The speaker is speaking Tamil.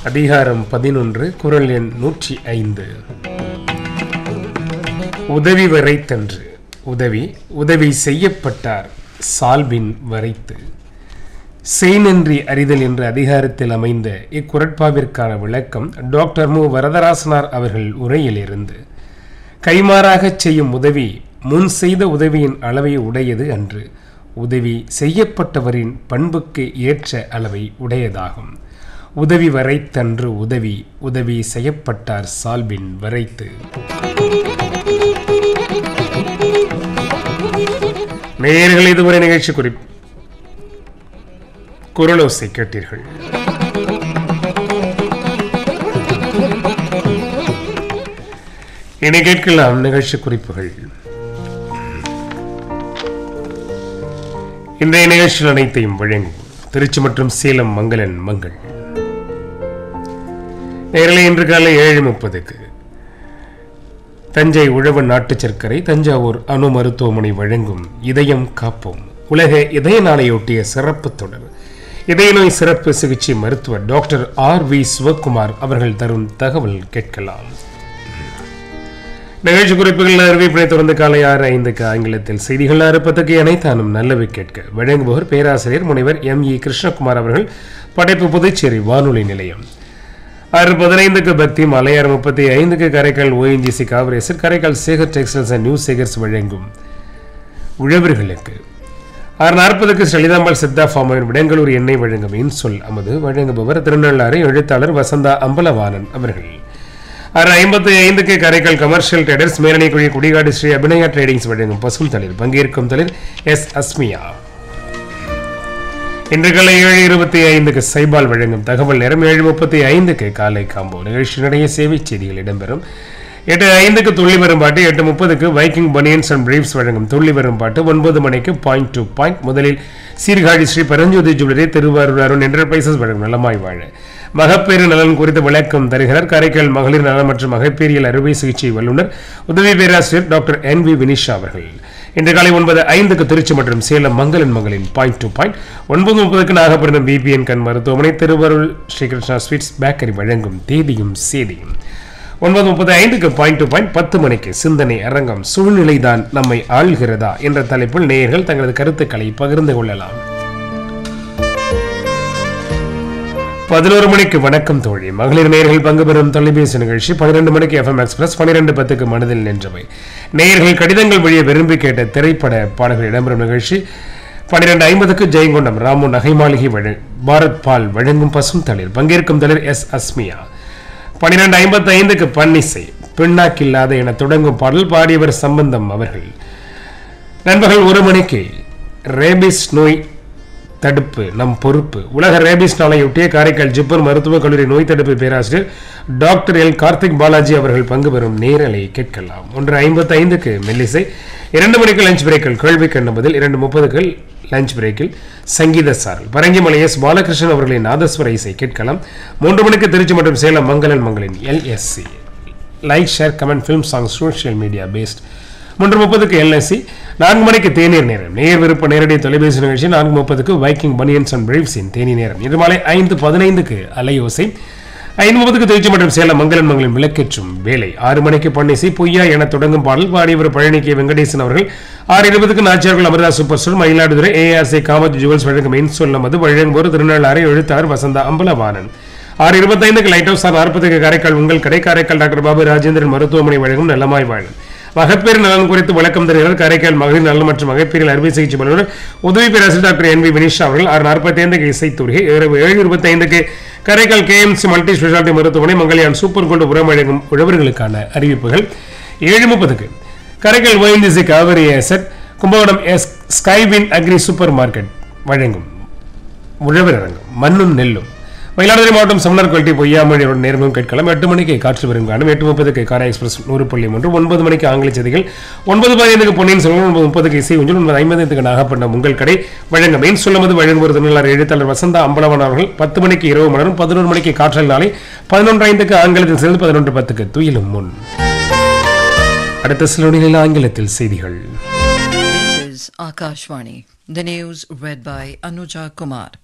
அதிகாரம் பதினொன்று குரல் எண் நூற்றி ஐந்து உதவி வரைத்தன்று உதவி உதவி செய்யப்பட்டார் சால்பின் வரைத்து செய்நன்றி அறிதல் என்ற அதிகாரத்தில் அமைந்த இக்குரட்பாவிற்கான விளக்கம் டாக்டர் மு வரதராசனார் அவர்கள் உரையிலிருந்து கைமாறாகச் செய்யும் உதவி முன் செய்த உதவியின் அளவை உடையது அன்று உதவி செய்யப்பட்டவரின் பண்புக்கு ஏற்ற அளவை உடையதாகும் உதவி வரைத்தன்று உதவி உதவி செய்யப்பட்டார் சால்பின் வரைத்து நேயர்கள் இதுவரை நிகழ்ச்சி குறிப்பு குரலோசை கேட்டீர்கள் இனி கேட்கலாம் நிகழ்ச்சி குறிப்புகள் இன்றைய நிகழ்ச்சியில் அனைத்தையும் வழங்கும் திருச்சி மற்றும் சேலம் மங்களன் மங்கள் நேரில் இன்று காலை ஏழு முப்பதுக்கு தஞ்சை உழவன் நாட்டு சர்க்கரை தஞ்சாவூர் அணு மருத்துவமனை வழங்கும் இதயம் காப்போம் உலக இதய நாளையொட்டிய சிறப்பு தொடர் இதய நோய் சிறப்பு சிகிச்சை மருத்துவர் டாக்டர் ஆர் வி சிவக்குமார் அவர்கள் தரும் தகவல் கேட்கலாம் நிகழ்ச்சி குறிப்புகள் அறிவிப்பினை தொடர்ந்து காலை ஆறு ஐந்துக்கு ஆங்கிலத்தில் செய்திகள் அறுப்பதற்கு அனைத்தானும் நல்லவை கேட்க வழங்குபவர் பேராசிரியர் முனைவர் எம் இ கிருஷ்ணகுமார் அவர்கள் படைப்பு புதுச்சேரி வானொலி நிலையம் ஆறு பதினைந்துக்கு பக்தி மலையாறு முப்பத்தி ஐந்துக்கு காரைக்கால் ஓஎன்ஜிசி காவரேசர் Karaikal Sekar textiles and new Sekars வழங்கும் உழவர்களுக்கு ஆறு நாற்பதுக்கு ஸ்ரீதாம்பாள் சித்தா ஃபார்மின் விடங்களூர் எண்ணெய் வழங்கும் இன்சொல் அமது வழங்குபவர் திருநள்ளாறு எழுத்தாளர் வசந்தா அம்பலவாணன் அவர்கள் ஆறு ஐம்பத்தி ஐந்துக்கு Karaikal commercial traders Melanikuzhi Kudikadu Sri Abhinaya tradings வழங்கும் பசும் தளிர் பங்கேற்கும் தளிர் எஸ் அஸ்மியா இன்று காலை ஏழு இருபத்தி ஐந்துக்கு சைபால் வழங்கும் தகவல் நேரம் ஏழு முப்பத்தி ஐந்துக்கு காலை காம்போ நிகழ்ச்சியினுடைய சேவை செய்திகள் இடம்பெறும் எட்டு ஐந்துக்கு துள்ளி வரும் பாட்டு எட்டு முப்பதுக்கு வைக்கிங் பனியன்ஸ் அண்ட் பிரீப்ஸ் வழங்கும் துள்ளி வரும் பாட்டு ஒன்பது மணிக்கு பாயிண்ட் டு பாயிண்ட் முதலில் சீர்காழி ஸ்ரீ பரஞ்சோதி ஜுவல்லரி திருவாரூர் அருண் என்டர்பிரைசஸ் வழங்கும் நலமாய் வாழ மகப்பேறு நலன் குறித்து விளக்கம் தருகிறார் காரைக்கால் மகளிர் நலம் மற்றும் மகப்பேறியல் அறுவை சிகிச்சை வல்லுநர் உதவி பேராசிரியர் டாக்டர் என் வி வினிஷா அவர்கள் இன்று காலை ஒன்பது ஐந்துக்கு திருச்சி மற்றும் சேலம் மங்களன் மங்களின் பாயிண்ட் டு பாயிண்ட் ஒன்பது முப்பதுக்கு நாகப்பட்டினம் பிபிஎன் கண் மருத்துவமனை திருவாரூர் ஸ்ரீகிருஷ்ணா ஸ்வீட்ஸ் பேக்கரி வழங்கும் தேதியும் சேதியும் ஒன்பது முப்பது ஐந்துக்கு பாயிண்ட் டு பாயிண்ட் பத்து மணிக்கு சிந்தனை அரங்கம் சூழ்நிலைதான் நம்மை ஆள்கிறதா என்ற தலைப்பில் நேயர்கள் தங்களது கருத்துக்களை பகிர்ந்து கொள்ளலாம் பதினோரு மணிக்கு வணக்கம் தோழி மகளிர் நேயர்கள் பங்கு பெறும் தொலைபேசி நிகழ்ச்சி பன்னிரண்டு மணிக்கு எஃப்எம் எக்ஸ்பிரஸ் பன்னிரண்டு பத்துக்கு மனதில் நின்றவை நேயர்கள் கடிதங்கள் வழியே விரும்பி கேட்ட திரைப்பட பாடல்கள் இடம்பெறும் நிகழ்ச்சி பன்னிரண்டு ஐம்பதுக்கு ஜெயங்கொண்டம் ராமு நகை மாளிகை வழ பாரத் பால் வழங்கும் பசும் தளிர் பங்கேற்கும் தளிர் எஸ் அஸ்மியா பன்னிரண்டு ஐம்பத்தி ஐந்துக்கு பன்னிசை பின்னாக்கில்லாத என தொடங்கும் பாடல் பாடியவர் சம்பந்தம் அவர்கள் நண்பர்கள் ஒரு மணிக்கு ரேபிஸ் நோய் தடுப்பு நம் பொறுப்பு உலக ரேபிஸ் நாளையொட்டிய காரைக்கால் ஜிப்பர் மருத்துவக் கல்லூரி நோய் தடுப்பு பேராசிரியர் டாக்டர் எல் கார்த்திக் பாலாஜி அவர்கள் பங்கு பெறும் நேரலை கேட்கலாம் ஒன்று ஐம்பத்தி ஐந்துக்கு மெல்லிசை இரண்டு மணிக்கு லஞ்ச் பிரேக்கில் கேள்வி கண்ட பதில் இரண்டு முப்பதுக்கு லஞ்ச் பிரேக்கில் சங்கீத சாரல் பரங்கிமலை எஸ் பாலகிருஷ்ணன் அவர்களின் நாதஸ்வர இசை கேட்கலாம் மூன்று மணிக்கு திருச்சி மற்றும் சேலம் மங்களன் மங்களின் LSC like share comment film song social media based மூன்று முப்பதுக்கு எல்எஸ்சி நான்கு மணிக்கு தேநீர் நேரம் நேர் விருப்ப நேரடி தொலைபேசி நிகழ்ச்சி நான்கு முப்பதுக்கு வைக்கிங் பனியன்ஸ் அண்ட் பிரீவ்ஸின் தேனி நேரம் இன்று மாலை ஐந்து பதினைந்துக்கு அலையோசை ஐந்து முப்பதுக்கு திருச்சி மற்றும் சேலம் மங்களன் மங்களின் விளக்கேற்றும் வேலை ஆறு மணிக்கு பன்னிசை பொய்யா என தொடங்கும் பாடல் பாடியவர் பழனி கே வெங்கடேசன் அவர்கள் ஆறு இருபதுக்கு நாச்சியார்கள் Amirtha super store Mayiladuthurai ARC Kamath jewels வழங்கும் மெயின் சொல்லும் அது வழங்குவோர் திருநள்ளாறு எழுத்தாளர் வசந்தா அம்பலவாணன் ஆறு இருபத்தைந்துக்கு லைட் ஹவுஸ் ஆறு நாற்பதுக்கு காரைக்கால் உங்கள் கடை காரைக்கால் டாக்டர் பாபு ராஜேந்திரன் மருத்துவமனை வழங்கும் நலமாய் வாழும் மகப்பேறு நலன் குறித்து விளக்கம் தருகிறார் காரைக்கால் மகளிர் நலன் மற்றும் மகப்பேறில் அறுவை சிகிச்சை வல்லுநர் உதவி பேராசிரியர் டாக்டர் என் வி வினிஷா அவர்கள் ஆறு நாற்பத்தி ஐந்துக்கு இசைத்துறை இரவு ஏழு இருபத்தி ஐந்துக்கு காரைக்கால் கேஎம்சி மல்டி ஸ்பெஷாலிட்டி மருத்துவமனை மங்கலியான் சூப்பர் கோல்டு உரம் வழங்கும் உழவர்களுக்கான அறிவிப்புகள் ஏழு முப்பதுக்கு காரைக்கால் ஓஎன்ஜிசி காவிரி செட் Kumbakonam S Skywin agri super market வழங்கும் உழவர் அரங்கம் மண்ணும் நெல்லும் மயிலாடுதுறை மாவட்டம் சமணர் குவாலிட்டி பொய்யாமொழியோட நேர்முகம் கேட்கலாம் எட்டு மணிக்கு காற்று வரும் காணும் எட்டு முப்பதுக்கு காரா எக்ஸ்பிரஸ் நூறு புள்ளி ஒன்று ஒன்பது மணிக்கு ஆங்கில செய்திகள் ஒன்பது பதினைந்துக்கு பொன்னியின் செல்வன் ஒன்பது முப்பதுக்கு இசை ஒன்று ஒன்பது ஐம்பதுக்கு நாகப்பட்டினம் உங்கள் கடை வழங்க மெயின் சொல்லும்போது வழங்குவது தமிழர் எழுத்தாளர் வசந்தா அம்பலவன் அவர்கள் பத்து மணிக்கு இரவு மலரும் பதினொரு மணிக்கு காற்றல் நாளை பதினொன்று ஐந்துக்கு ஆங்கிலத்தில் சேர்ந்து பதினொன்று பத்துக்கு துயிலும் முன் அடுத்த சில நொடிகளில் ஆங்கிலத்தில் செய்திகள் This is Akashvani. The news read by Anuja Kumar.